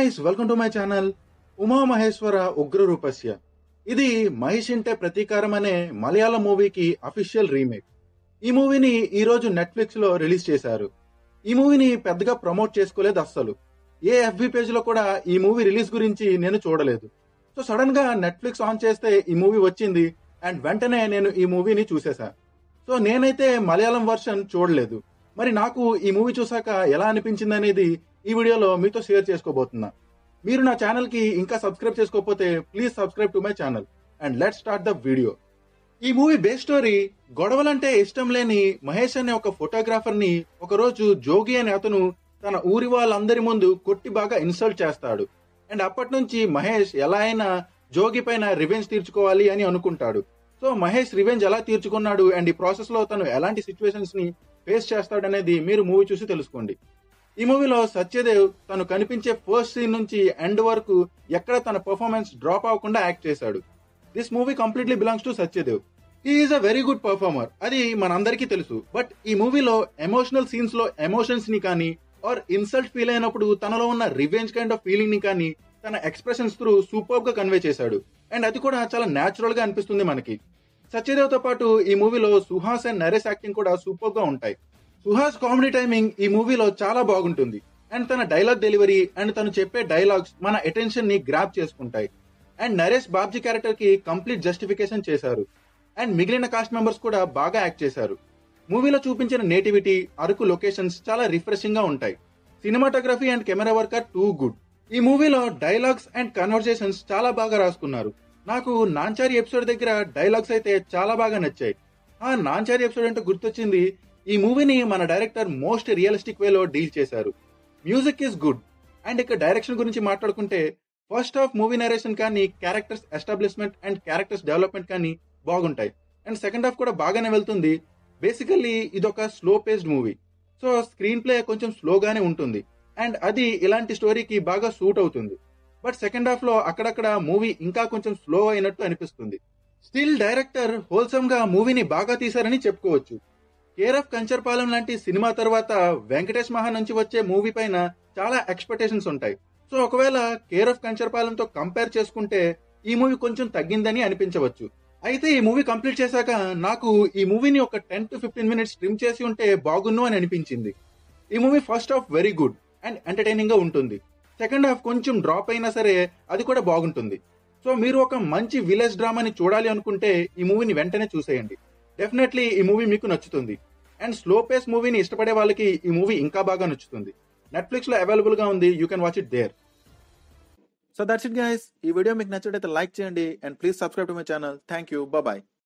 guys welcome to my channel Uma Maheshwara Ugra Roopasya ఇది మహేష్ ఇంటే ప్రతీకారం అనే మలయాళం మూవీకి అఫీషియల్ రీమేక్ ఈ మూవీని ఈ రోజు నెట్ఫ్లిక్స్ లో రిలీజ్ చేశారు ఈ మూవీని పెద్దగా ప్రమోట్ చేసుకోలేదు అస్సలు ఏ ఎఫ్బి పేజ్ లో కూడా ఈ మూవీ రిలీజ్ గురించి నేను చూడలేదు సో సడన్ గా నెట్ఫ్లిక్స్ ఆన్ చేస్తే ఈ మూవీ వచ్చింది అండ్ వెంటనే నేను ఈ మూవీని చూసేసా సో నేనైతే మలయాళం వర్షన్ చూడలేదు మరి నాకు ఈ మూవీ చూసాక ఎలా అనిపించింది అనేది ఈ వీడియోలో మీతో షేర్ చేసుకోబోతున్నా మీరు నా ఛానల్ కి ఇంకా సబ్స్క్రైబ్ చేసుకోకపోతే please subscribe to my channel and let start the video ఈ మూవీ బేస్ స్టోరీ గొడవలంటే ఇష్టం లేని మహేష్ అనే ఒక ఫోటోగ్రాఫర్ ని ఒకరోజు జోగి అనే అతను తన ఊరి వాళ్ళందరి ముందు కొట్టి బాగా ఇన్సల్ట్ చేస్తాడు అండ్ అప్పటి నుంచి మహేష్ ఎలా అయినా జోగి పైన రివెంజ్ తీర్చుకోవాలి అని అనుకుంటాడు సో మహేష్ రివెంజ్ ఎలా తీర్చుకున్నాడు అండ్ ఈ ప్రాసెస్ లో తను ఎలాంటి సిచ్యువేషన్స్ ని ఫేస్ చేస్తాడనేది మీరు మూవీ చూసి తెలుసుకోండి ఈ మూవీలో సత్యదేవ్ తను కనిపించే ఫస్ట్ సీన్ నుంచి ఎండ్ వరకు ఎక్కడ తన పర్ఫార్మెన్స్ డ్రాప్ అవ్వకుండా యాక్ట్ చేశాడు this movie completely belongs to Satyadev he is a very good performer అది మనందరికీ తెలుసు బట్ ఈ మూవీలో ఎమోషనల్ సీన్స్ లో ఎమోషన్స్ ని కానీ ఆర్ ఇన్సల్ట్ ఫీల్ అయినప్పుడు తనలో ఉన్న రివెంజ్ కైండ్ ఆఫ్ ఫీలింగ్ ని కానీ తన ఎక్స్ప్రెషన్స్ త్రూ సూపర్ గా కన్వే చేశాడు అండ్ అది కూడా చాలా న్యాచురల్ గా అనిపిస్తుంది మనకి సత్యదేవ్ తో పాటు ఈ మూవీలో సుహాస్ అండ్ నరేష్ యాక్టింగ్ కూడా సూపర్ గా ఉంటాయి సుహాస్ కామెడీ టైమింగ్ ఈ మూవీలో చాలా బాగుంటుంది అండ్ తన డైలాగ్ డెలివరీ అండ్ తను చెప్పే డైలాగ్స్ మన అటెన్షన్ ని గ్రాప్ చేసుకుంటాయి అండ్ నరేష్ బాబ్జీ క్యారెక్టర్ కి కంప్లీట్ జస్టిఫికేషన్ చేశారు అండ్ మిగిలిన కాస్ట్ మెంబర్స్ కూడా బాగా యాక్ట్ చేశారు మూవీలో చూపించిన నేటివిటీ అరకు లొకేషన్స్ చాలా రిఫ్రెషింగ్ గా ఉంటాయి cinematography and camera work are too good ఈ మూవీలో డైలాగ్స్ అండ్ కన్వర్జేషన్స్ చాలా బాగా రాసుకున్నారు నాకు నాంచారి ఎపిసోడ్ దగ్గర డైలాగ్స్ అయితే చాలా బాగా నచ్చాయి ఆ నాంచారి ఎపిసోడ్ అంటే గుర్తొచ్చింది ఈ మూవీని మన డైరెక్టర్ మోస్ట్ రియలిస్టిక్ వేలో డీల్ చేశారు మ్యూజిక్ ఈస్ గుడ్ అండ్ ఇక డైరెక్షన్ గురించి మాట్లాడుకుంటే ఫస్ట్ హాఫ్ మూవీ నరేషన్ కానీ characters establishment and characters development కానీ బాగుంటాయి అండ్ సెకండ్ హాఫ్ కూడా బాగానే వెళ్తుంది బేసికల్లీ ఇదొక slow paced movie so screenplay కొంచెం స్లోగానే ఉంటుంది అండ్ అది ఇలాంటి స్టోరీకి బాగా సూట్ అవుతుంది బట్ సెకండ్ హాఫ్ లో అక్కడక్కడ మూవీ ఇంకా కొంచెం స్లో అయినట్టు అనిపిస్తుంది స్టిల్ డైరెక్టర్ హోల్సమ్ గా మూవీని బాగా తీశారని చెప్పుకోవచ్చు కేర్ ఆఫ్ కంచర్పాలెం లాంటి సినిమా తర్వాత వెంకటేష్ మహా నుంచి వచ్చే మూవీ పైన చాలా ఎక్స్పెక్టేషన్స్ ఉంటాయి సో ఒకవేళ కేర్ ఆఫ్ కంచర్పాలెంతో కంపేర్ చేసుకుంటే ఈ మూవీ కొంచెం తగ్గిందని అనిపించవచ్చు అయితే ఈ మూవీ కంప్లీట్ చేశాక నాకు ఈ మూవీని ఒక ten to fifteen minutes trim చేసి ఉంటే బాగున్ను అని అనిపించింది ఈ మూవీ first half very good and entertaining గా ఉంటుంది సెకండ్ హాఫ్ కొంచెం డ్రాప్ అయినా సరే అది కూడా బాగుంటుంది సో మీరు ఒక మంచి విలేజ్ డ్రామాని చూడాలి అనుకుంటే ఈ మూవీని వెంటనే చూసేయండి డెఫినెట్లీ ఈ మూవీ మీకు నచ్చుతుంది అండ్ స్లో పేస్ మూవీని ఇష్టపడే వాళ్ళకి ఈ మూవీ ఇంకా బాగా నచ్చుతుంది నెట్ఫ్లిక్స్ లో అవైలబుల్ గా ఉంది you can watch it there so that's it guys ఈ వీడియో మీకు నచ్చినట్లయితే లైక్ చేయండి and please subscribe to my channel thank you bye